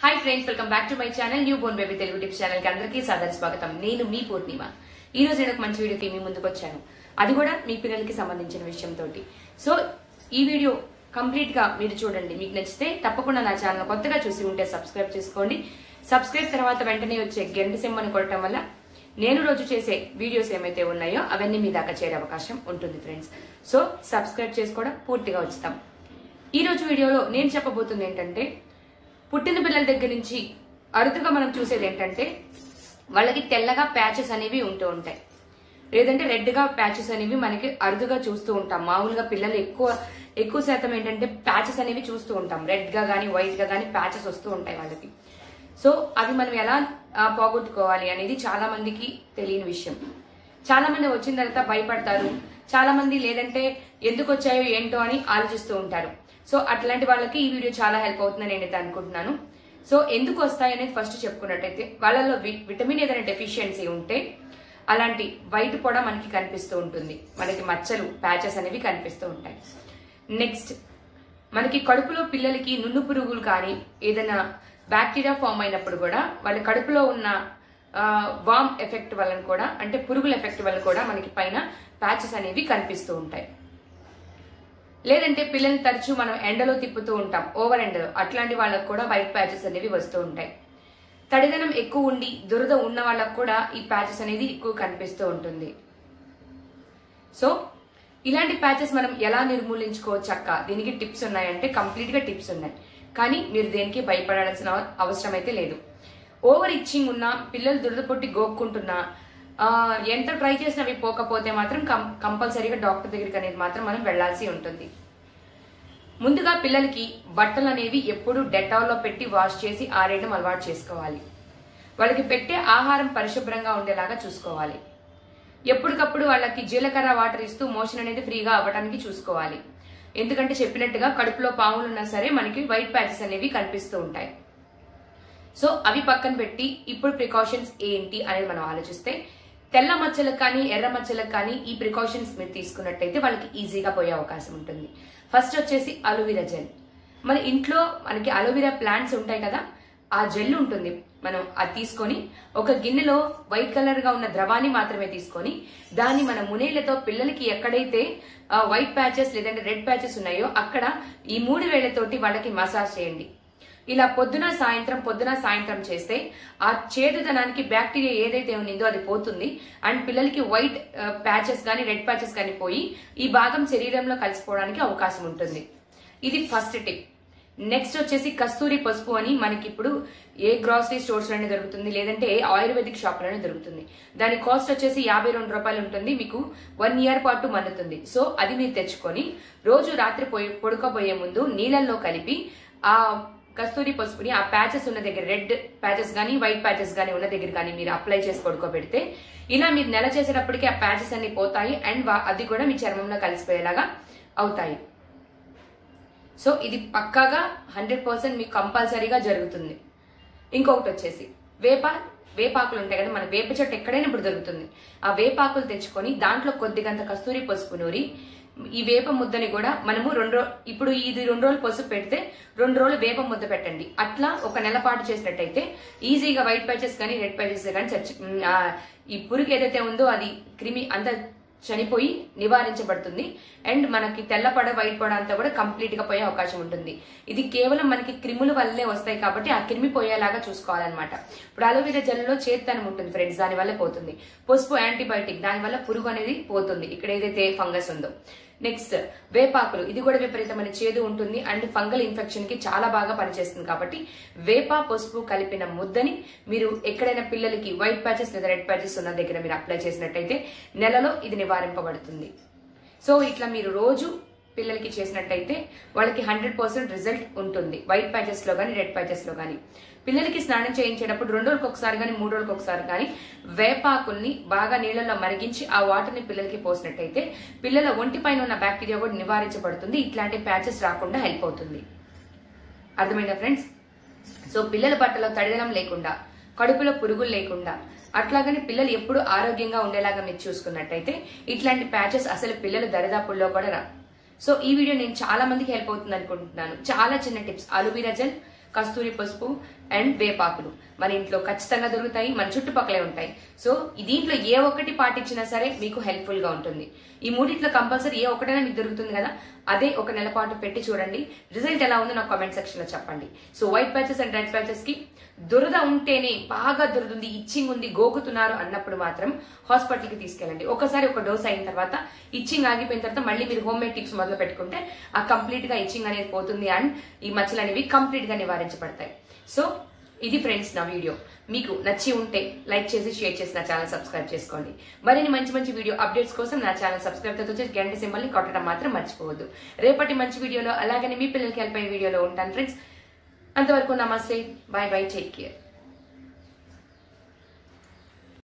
hi friends welcome back to my channel new born baby Telugu tips channel కి అందరికీ సాదర స్వాగతం నేను మీ పూర్ణిమ ఈ రోజు నేను ఒక మంచి వీడియోకి మీ ముందుకు వచ్చాను అది కూడా మీ పిల్లలకి సంబంధించిన విషయంతో సో ఈ వీడియో కంప్లీట్ గా మీరు చూడండి మీకు నచ్చితే తప్పకుండా నా ఛానల్ కొత్తగా చూసి ఉంటే సబ్స్క్రైబ్ చేసుకోండి సబ్స్క్రైబ్ తర్వాత వెంటనే వచ్చే గంట సింబల్ని కొట్టడం వల్ల నేను రోజు చేసే వీడియోస్ ఏమైతే ఉన్నాయో అవన్నీ మీ దాకా చేరే అవకాశం ఉంటుంది ఫ్రెండ్స్ సో సబ్స్క్రైబ్ చేసుకోవడం పూర్తిగా ఉచితం ఈ రోజు వీడియోలో నేను చెప్పబోతుంది ఏంటంటే పుట్టిన పిల్లల దగ్గర నుంచి అరుదుగా మనం చూసేది ఏంటంటే వాళ్ళకి తెల్లగా ప్యాచెస్ అనేవి ఉంటూ ఉంటాయి లేదంటే రెడ్ గా ప్యాచెస్ అనేవి మనకి అరుదుగా చూస్తూ ఉంటాం మామూలుగా పిల్లలు ఎక్కువ ఎక్కువ శాతం ఏంటంటే ప్యాచెస్ అనేవి చూస్తూ ఉంటాం రెడ్ గా గానీ వైట్ గా గానీ ప్యాచెస్ వస్తూ ఉంటాయి వాళ్ళకి సో అవి మనం ఎలా ఆ, పోగొట్టుకోవాలి అనేది చాలా మందికి తెలియని విషయం చాలా మంది వచ్చిన తర్వాత భయపడతారు చాలా మంది లేదంటే ఎందుకు వచ్చాయో ఏంటో అని ఆలోచిస్తూ ఉంటారు సో అట్లాంటి వాళ్ళకి ఈ వీడియో చాలా హెల్ప్ అవుతుందని నేనైతే అనుకుంటున్నాను సో ఎందుకు వస్తాయి అనేది ఫస్ట్ చెప్పుకున్నట్టయితే వాళ్ళలో వి- విటమిన్ ఏదైనా డెఫిషియన్సీ ఉంటే అలాంటి వైట్ పొడ మనకి కనిపిస్తూ ఉంటుంది మనకి మచ్చలు ప్యాచెస్ అనేవి కనిపిస్తూ ఉంటాయి నెక్స్ట్ మనకి కడుపులో పిల్లలకి నున్ను పురుగులు కానీ ఏదైనా బ్యాక్టీరియా ఫామ్ అయినప్పుడు కూడా వాళ్ళ కడుపులో ఉన్న వామ్ ఎఫెక్ట్ వలన కూడా అంటే పురుగుల ఎఫెక్ట్ వల్ల కూడా మనకి పైన ప్యాచెస్ అనేవి కనిపిస్తూ ఉంటాయి లేదంటే పిల్లల్ని తరచూ మనం ఎండలో తిప్పుతూ ఉంటాం ఓవర్ ఎండలో అట్లాంటి వాళ్ళకు కూడా వైట్ ప్యాచెస్ అనేవి వస్తూ ఉంటాయి తడిదనం ఎక్కువ ఉండి దురద ఉన్న వాళ్ళకు కూడా ఈ ప్యాచెస్ అనేది ఎక్కువ కనిపిస్తూ ఉంటుంది సో ఇలాంటి ప్యాచెస్ మనం ఎలా నిర్మూలించుకోవచ్చు అక్క దీనికి టిప్స్ ఉన్నాయంటే కంప్లీట్ గా టిప్స్ ఉన్నాయి కానీ మీరు దేనికి భయపడాల్సిన అవసరం అయితే లేదు ఓవర్ ఇచ్చింగ్ ఉన్నా పిల్లలు దురద పొట్టి గోక్కుంటున్నా ఆ, ఎంత ట్రై చేసినా అవి పోకపోతే మాత్రం కం- కంపల్సరీగా డాక్టర్ దగ్గరికి అనేది మాత్రం మనం వెళ్లాల్సి ఉంటుంది ముందుగా పిల్లలకి బట్టలు అనేవి ఎప్పుడు డెటాల్లో పెట్టి వాష్ చేసి ఆరేయడం అలవాటు చేసుకోవాలి వాళ్ళకి పెట్టే ఆహారం పరిశుభ్రంగా ఉండేలాగా చూసుకోవాలి ఎప్పటికప్పుడు వాళ్ళకి జీలకర్ర వాటర్ ఇస్తూ మోషన్ అనేది ఫ్రీగా అవ్వడానికి చూసుకోవాలి ఎందుకంటే చెప్పినట్టుగా కడుపులో పాములు ఉన్నా సరే మనకి వైట్ ప్యాచెస్ అనేవి కనిపిస్తూ ఉంటాయి సో అవి పక్కన పెట్టి ఇప్పుడు ప్రికాషన్స్ ఏంటి అనేది మనం ఆలోచిస్తే తెల్ల మచ్చలకు కానీ ఎర్ర మచ్చలకు కానీ ఈ ప్రికాషన్స్ మీరు తీసుకున్నట్టయితే వాళ్ళకి ఈజీగా పోయే అవకాశం ఉంటుంది ఫస్ట్ వచ్చేసి అలోవెరా జెల్ మన ఇంట్లో మనకి అలోవెరా ప్లాంట్స్ ఉంటాయి కదా ఆ జెల్ ఉంటుంది మనం అది తీసుకొని ఒక గిన్నెలో వైట్ కలర్ గా ఉన్న ద్రవాన్ని మాత్రమే తీసుకొని దాన్ని మన మునేళ్లతో పిల్లలకి ఎక్కడైతే ఆ, వైట్ ప్యాచెస్ లేదంటే రెడ్ ప్యాచెస్ ఉన్నాయో అక్కడ ఈ మూడు వేళ్లతోటి వాళ్ళకి మసాజ్ చేయండి ఇలా పొద్దున సాయంత్రం పొద్దున సాయంత్రం చేస్తే ఆ చేదుదనానికి బ్యాక్టీరియా ఏదైతే ఉన్నిందో అది పోతుంది అండ్ పిల్లలకి వైట్ ప్యాచెస్ కానీ రెడ్ ప్యాచెస్ కానీ పోయి ఈ భాగం శరీరంలో కలిసిపోవడానికి అవకాశం ఉంటుంది ఇది ఫస్ట్ టిప్ నెక్స్ట్ వచ్చేసి కస్తూరి పసుపు అని మనకి ఇప్పుడు ఏ గ్రాసరీ స్టోర్స్ లోనే దొరుకుతుంది లేదంటే ఏ ఆయుర్వేదిక్ షాప్ లోనే దొరుకుతుంది దాని కాస్ట్ వచ్చేసి యాభై రెండు రూపాయలు ఉంటుంది మీకు వన్ ఇయర్ పాటు మన్నుతుంది సో అది మీరు తెచ్చుకొని రోజు రాత్రి పోయి పడుకోబోయే ముందు నీళ్ళల్లో కలిపి ఆ కస్తూరి పసుపుని ఆ ప్యాచెస్ ఉన్న దగ్గర రెడ్ ప్యాచెస్ కానీ వైట్ ప్యాచెస్ కానీ ఉన్న దగ్గర కానీ మీరు అప్లై చేసి పడుకోబెడితే ఇలా మీరు నెల చేసేటప్పటికి ఆ ప్యాచెస్ అన్ని పోతాయి అండ్ వా- అది కూడా మీ చర్మంలో కలిసిపోయేలాగా అవుతాయి సో ఇది పక్కాగా హండ్రెడ్ పర్సెంట్ మీకు కంపల్సరీగా జరుగుతుంది ఇంకొకటి వచ్చేసి వేప వేపాకులు ఉంటాయి కదా మన వేప చెట్టు ఎక్కడైనా ఇప్పుడు దొరుకుతుంది ఆ వేపాకులు తెచ్చుకొని దాంట్లో కొద్దిగంత కస్తూరి పసుపు నూరి ఈ వేప ముద్దని కూడా మనము రెండు రో- ఇప్పుడు ఇది రెండు రోజులు పసుపు పెడితే రెండు రోజులు వేప ముద్ద పెట్టండి అట్లా ఒక నెల పాటు చేసినట్టయితే ఈజీగా వైట్ ప్యాచెస్ కానీ రెడ్ ప్యాచెస్ కానీ చచ్చి ఉమ్, ఆ, ఈ పురుగు ఏదైతే ఉందో అది క్రిమి అంత చనిపోయి నివారించబడుతుంది అండ్ మనకి తెల్ల పొడ వైట్ పొడ అంతా కూడా కంప్లీట్ గా పోయే అవకాశం ఉంటుంది ఇది కేవలం మనకి క్రిముల వల్లే వస్తాయి కాబట్టి ఆ క్రిమి పోయేలాగా చూసుకోవాలన్నమాట ఇప్పుడు అలోవెరా జెల్లో చేత్తనం ఉంటుంది ఫ్రెండ్స్ దాని వల్ల పోతుంది పసుపు యాంటీబయాటిక్ దాని వల్ల పురుగు అనేది పోతుంది ఇక్కడ ఏదైతే ఫంగస్ ఉందో నెక్స్ట్ వేపాకులు ఇది కూడా విపరీతమైన చేదు ఉంటుంది అండ్ ఫంగల్ ఇన్ఫెక్షన్ కి చాలా బాగా పనిచేస్తుంది కాబట్టి వేప పసుపు కలిపిన ముద్దని మీరు ఎక్కడైనా పిల్లలకి వైట్ ప్యాచెస్ లేదా రెడ్ ప్యాచెస్ ఉన్న దగ్గర మీరు అప్లై చేసినట్టయితే నెలలో ఇది నివారింపబడుతుంది సో ఇట్లా మీరు రోజు పిల్లలకి చేసినట్టయితే వాళ్ళకి హండ్రెడ్ పర్సెంట్ రిజల్ట్ ఉంటుంది వైట్ ప్యాచెస్ లో కానీ రెడ్ ప్యాచెస్ లో కానీ పిల్లలకి స్నానం చేయించేటప్పుడు రెండు రోజులకు ఒకసారి కానీ మూడు రోజులకు ఒకసారి కానీ వేపాకుల్ని బాగా నీళ్ళలో మరిగించి ఆ వాటర్ ని పిల్లలకి పోసినట్టయితే పిల్లల ఒంటి పైన ఉన్న బ్యాక్టీరియా కూడా నివారించబడుతుంది ఇట్లాంటి ప్యాచెస్ రాకుండా హెల్ప్ అవుతుంది అర్థమైందా ఫ్రెండ్స్ సో పిల్లల బట్టలో తడిదనం లేకుండా కడుపులో పురుగులు లేకుండా అట్లాగని పిల్లలు ఎప్పుడు ఆరోగ్యంగా ఉండేలాగా మీరు చూసుకున్నట్టయితే ఇట్లాంటి ప్యాచెస్ అసలు పిల్లల దరిదాపుల్లో కూడా రా సో ఈ వీడియో నేను చాలా మందికి హెల్ప్ అవుతుంది అనుకుంటున్నాను చాలా చిన్న టిప్స్ అలోవెరా జెల్ కస్తూరి పసుపు అండ్ వేపాకులు మన ఇంట్లో ఖచ్చితంగా దొరుకుతాయి మన చుట్టుపక్కలే ఉంటాయి సో దీంట్లో ఏ ఒక్కటి పాటించినా సరే మీకు హెల్ప్ఫుల్ గా ఉంటుంది ఈ మూడిట్లో కంపల్సరీ ఏ ఒక్కటైనా మీకు దొరుకుతుంది కదా అదే ఒక నెల పాటు పెట్టి చూడండి రిజల్ట్ ఎలా ఉందో నాకు కామెంట్ సెక్షన్ లో చెప్పండి so white patches and red patches కి దురద ఉంటేనే బాగా దురదుంది ఇచ్చింగ్ ఉంది గోకుతున్నారు అన్నప్పుడు మాత్రం హాస్పిటల్ కి తీసుకెళ్ళండి ఒకసారి ఒక డోస్ అయిన తర్వాత ఇచ్చింగ్ ఆగిపోయిన తర్వాత మళ్ళీ మీరు హోమ్ మేడ్ టిప్స్ మొదలు పెట్టుకుంటే ఆ కంప్లీట్ గా ఇచ్చింగ్ అనేది పోతుంది అండ్ ఈ మచ్చలు అనేవి కంప్లీట్ గా నివారించబడతాయి సో ఇది ఫ్రెండ్స్ నా వీడియో మీకు నచ్చి ఉంటే లైక్ చేసి షేర్ చేసి నా ఛానల్ సబ్స్క్రైబ్ చేసుకోండి మరిన్ని మంచి మంచి వీడియో అప్డేట్స్ కోసం నా ఛానల్ సబ్స్క్రైబ్ తో వచ్చి గంట సింబల్ ని కొట్టడం మాత్రం మర్చిపోవద్దు రేపటి మంచి వీడియోలో అలాగనే మీ పిల్లలకి హెల్ప్ అయ్యే వీడియోలో ఉంటాను ఫ్రెండ్స్ అంతవరకు నమస్తే బాయ్ బాయ్ టేక్ కేర్